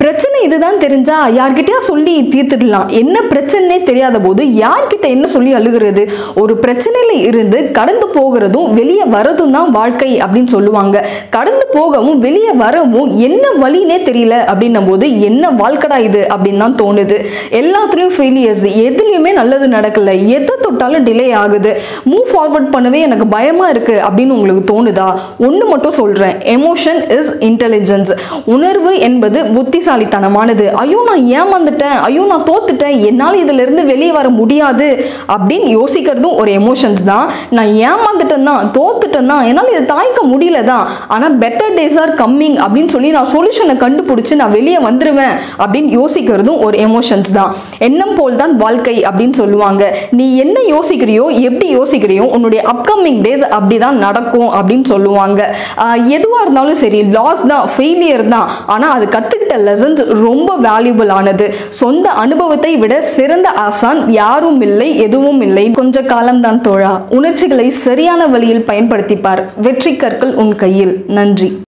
பிரச்சனை இதுதான் தெரிஞ்சா யார்கிட்டயா சொல்லி தீர்த்துடலாம் என்ன பிரச்சனைனே தெரியாத போது யார்கிட்ட என்ன சொல்லி அழுகிறது ஒரு பிரச்சனையில இருந்து கடந்து போகிறதும் வெளியே வரதும் தான் வாழ்க்கை அப்படின்னு சொல்லுவாங்க கடந்து போகவும் வெளியே வரவும் என்ன வழினே தெரியல அப்படின்னும் போது என்ன வாழ்க்கடா இது அப்படின்னு தான் தோணுது எல்லாத்துலேயும் ஃபெயிலியர்ஸ் எதுலேயுமே நல்லது நடக்கல எதை தொட்டாலும் டிலே ஆகுது மூவ் ஃபார்வர்ட் பண்ணவே எனக்கு பயமா இருக்கு அப்படின்னு உங்களுக்கு தோணுதா ஒன்று மட்டும் சொல்றேன் எமோஷன் இஸ் இன்டெலிஜென்ஸ் உணர்வு என்பது புத்திசாலித்தனமானது ஐயோ நான் ஏமாந்துட்டேன் ஐயோ நான் தோத்துட்டேன் என்னால் இதுல இருந்து வெளியே வர முடியாது அப்படின்னு யோசிக்கிறதும் ஒரு எமோஷன்ஸ் தான் நான் ஏமாந்துட்டேன் தான் தோத்துட்டேன் தான் என்னால் இதை தாய்க்க முடியல தான் ஆனால் பெட்டர் டேஸ் ஆர் கம்மிங் அப்படின்னு சொல்லி நான் சொல்யூஷனை கண்டுபிடிச்சு நான் வெளியே வந்துடுவேன் அப்படின்னு யோசிக்கிறதும் ஒரு எமோஷன்ஸ் தான் எண்ணம் போல் தான் வாழ்க்கை அப்படின்னு சொல்லுவாங்க நீ என்ன யோசிக்கிறியோ எப்படி யோசிக்கிறியோ உன்னுடைய அப்கமிங் டேஸ் அப்படி தான் நடக்கும் அப்படின்னு சொல்லுவாங்க ஆஹ் எதுவாக இருந்தாலும் சரி லாஸ் தான் ஃபெயிலியர் தான் ஆனால் அது கற்றுக்கிட்ட லெசன்ஸ் ரொம்ப வேல்யூபிள் ஆனது சொந்த அனுபவத்தை விட சிறந்த ஆசான் யாரும் இல்லை எதுவும் இல்லை கொஞ்ச காலம்தான் தோழா உணர்ச்சிகளை சரியான வழியில் பயன்படுத்திப்பார் வெற்றி கற்கள் உன் கையில் நன்றி